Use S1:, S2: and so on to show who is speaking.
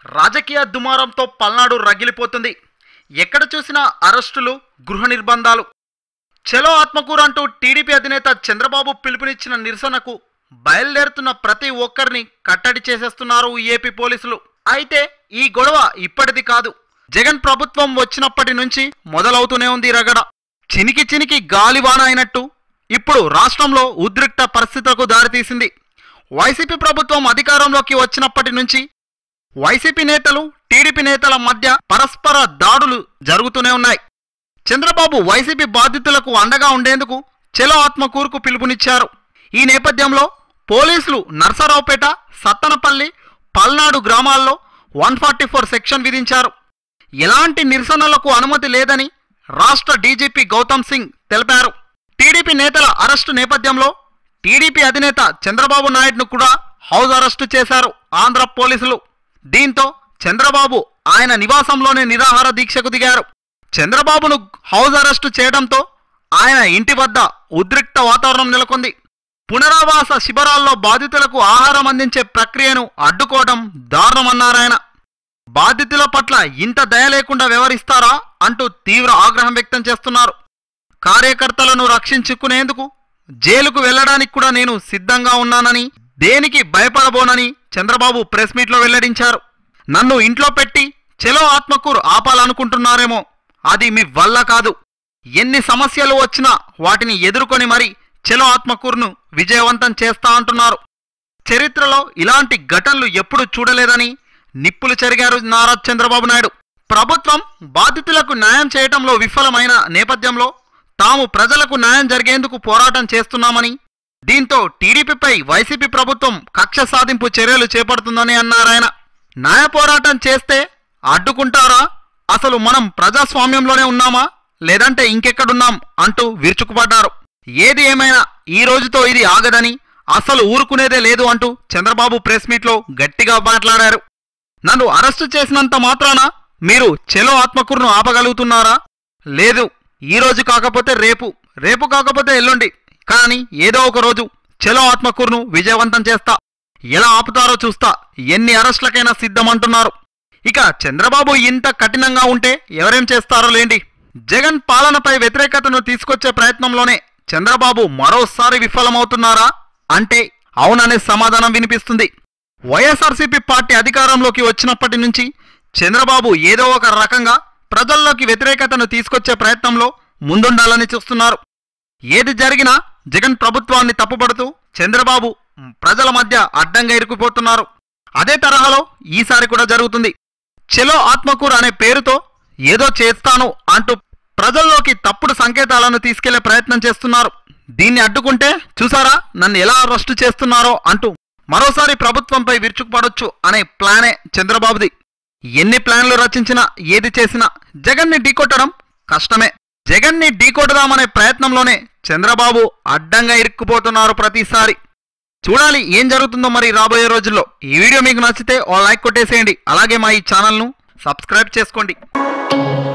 S1: రాజకీయ దుమారంతో పల్నాడు రగిలిపోతుంది ఎక్కడ చూసినా అరెస్టులు గృహ నిర్బంధాలు చలో ఆత్మకూరు అంటూ టీడీపీ అధినేత చంద్రబాబు పిలుపునిచ్చిన నిరసనకు బయలుదేరుతున్న ప్రతి ఒక్కరిని కట్టడి చేసేస్తున్నారు ఏపీ పోలీసులు అయితే ఈ గొడవ ఇప్పటిది కాదు జగన్ ప్రభుత్వం వచ్చినప్పటి నుంచి మొదలవుతూనే ఉంది ఈ రగడ చినికి చినికి గాలివాన అయినట్టు ఇప్పుడు రాష్ట్రంలో ఉద్రిక్త పరిస్థితులకు దారితీసింది వైసీపీ ప్రభుత్వం అధికారంలోకి వచ్చినప్పటి నుంచి వైసీపీ నేతలు టీడీపీ నేతల మధ్య పరస్పర దాడులు జరుగుతూనే ఉన్నాయి చంద్రబాబు వైసీపీ బాధితులకు అండగా ఉండేందుకు చెలో ఆత్మకూరుకు పిలుపునిచ్చారు ఈ నేపథ్యంలో పోలీసులు నర్సరావుపేట సత్తనపల్లి పల్నాడు గ్రామాల్లో వన్ ఫార్టీ ఫోర్ సెక్షన్ విధించారు ఎలాంటి నిరసనలకు అనుమతి లేదని రాష్ట్ర డీజీపీ గౌతమ్ సింగ్ తెలిపారు టీడీపీ నేతల అరెస్టు నేపథ్యంలో టీడీపీ అధినేత చంద్రబాబు నాయుడును కూడా హౌస్ అరెస్టు చేశారు ఆంధ్ర పోలీసులు దీంతో చంద్రబాబు ఆయన నివాసంలోనే నిరాహార దీక్షకు దిగారు చంద్రబాబును హౌస్ అరెస్టు చేయడంతో ఆయన ఇంటి వద్ద ఉద్రిక్త వాతావరణం నెలకొంది పునరావాస శిబిరాల్లో బాధితులకు ఆహారం అందించే ప్రక్రియను అడ్డుకోవడం దారుణమన్నారాయన బాధితుల పట్ల ఇంత దయ లేకుండా వ్యవహరిస్తారా అంటూ తీవ్ర ఆగ్రహం వ్యక్తం చేస్తున్నారు కార్యకర్తలను రక్షించుకునేందుకు జైలుకు వెళ్ళడానికి కూడా నేను సిద్ధంగా ఉన్నానని దేనికి భయపడబోనని చంద్రబాబు ప్రెస్ మీట్లో వెల్లడించారు నన్ను ఇంట్లో పెట్టి చెలో ఆత్మకూరు ఆపాలనుకుంటున్నారేమో అది మీ వల్ల కాదు ఎన్ని సమస్యలు వచ్చినా వాటిని ఎదుర్కొని మరి చెలో ఆత్మకూరును విజయవంతం చేస్తా అంటున్నారు చరిత్రలో ఇలాంటి ఘటనలు ఎప్పుడు చూడలేదని నిప్పులు చెరిగారు నారా చంద్రబాబు నాయుడు ప్రభుత్వం బాధితులకు న్యాయం చేయటంలో విఫలమైన నేపథ్యంలో తాము ప్రజలకు న్యాయం జరిగేందుకు పోరాటం చేస్తున్నామని దీంతో టీడీపీపై వైసీపీ ప్రభుత్వం కక్ష సాధింపు చర్యలు చేపడుతుందని అన్నారాయన న్యాయ పోరాటం చేస్తే అడ్డుకుంటారా అసలు మనం ప్రజాస్వామ్యంలోనే ఉన్నామా లేదంటే ఇంకెక్కడున్నాం అంటూ విరుచుకుపడ్డారు ఏది ఏమైనా ఈ రోజుతో ఇది ఆగదని అసలు ఊరుకునేదే లేదు అంటూ చంద్రబాబు ప్రెస్ మీట్లో గట్టిగా మాట్లాడారు నన్ను అరెస్టు చేసినంత మాత్రాన మీరు చెలో ఆత్మకూరును ఆపగలుగుతున్నారా లేదు ఈ రోజు కాకపోతే రేపు రేపు కాకపోతే ఎల్లుండి కానీ ఏదో ఒక రోజు చెలో ఆత్మకూరును విజయవంతం చేస్తా ఎలా ఆపుతారో చూస్తా ఎన్ని అరెస్టులకైనా సిద్ధమంటున్నారు ఇక చంద్రబాబు ఇంత కఠినంగా ఉంటే ఎవరేం చేస్తారో లేండి జగన్ పాలనపై వ్యతిరేకతను తీసుకొచ్చే ప్రయత్నంలోనే చంద్రబాబు మరోసారి విఫలమవుతున్నారా అంటే అవుననే సమాధానం వినిపిస్తుంది వైఎస్ఆర్సీపీ పార్టీ అధికారంలోకి వచ్చినప్పటి నుంచి చంద్రబాబు ఏదో ఒక రకంగా ప్రజల్లోకి వ్యతిరేకతను తీసుకొచ్చే ప్రయత్నంలో ముందుండాలని చూస్తున్నారు ఏది జరిగినా జగన్ ప్రభుత్వాన్ని తప్పుపడుతూ చంద్రబాబు ప్రజల మధ్య అడ్డంగా ఇరుకుపోతున్నారు అదే తరహాలో ఈసారి కూడా జరుగుతుంది చెలో ఆత్మకూరు అనే పేరుతో ఏదో చేస్తాను అంటూ ప్రజల్లోకి తప్పుడు సంకేతాలను తీసుకెళ్లే ప్రయత్నం చేస్తున్నారు దీన్ని అడ్డుకుంటే చూసారా నన్ను ఎలా అరెస్టు చేస్తున్నారో అంటూ మరోసారి ప్రభుత్వంపై విరుచుకుపడొచ్చు అనే ప్లానే చంద్రబాబుది ఎన్ని ప్లాన్లు రచించినా ఏది చేసినా జగన్ని ఢీకొట్టడం కష్టమే జగన్ని ఢీకొడదామనే ప్రయత్నంలోనే చంద్రబాబు అడ్డంగా ఇరుక్కుపోతున్నారు ప్రతిసారి చూడాలి ఏం జరుగుతుందో మరి రాబోయే రోజుల్లో ఈ వీడియో మీకు నచ్చితే ఓ లైక్ కొట్టేసేయండి అలాగే మా ఈ ఛానల్ను సబ్స్క్రైబ్ చేసుకోండి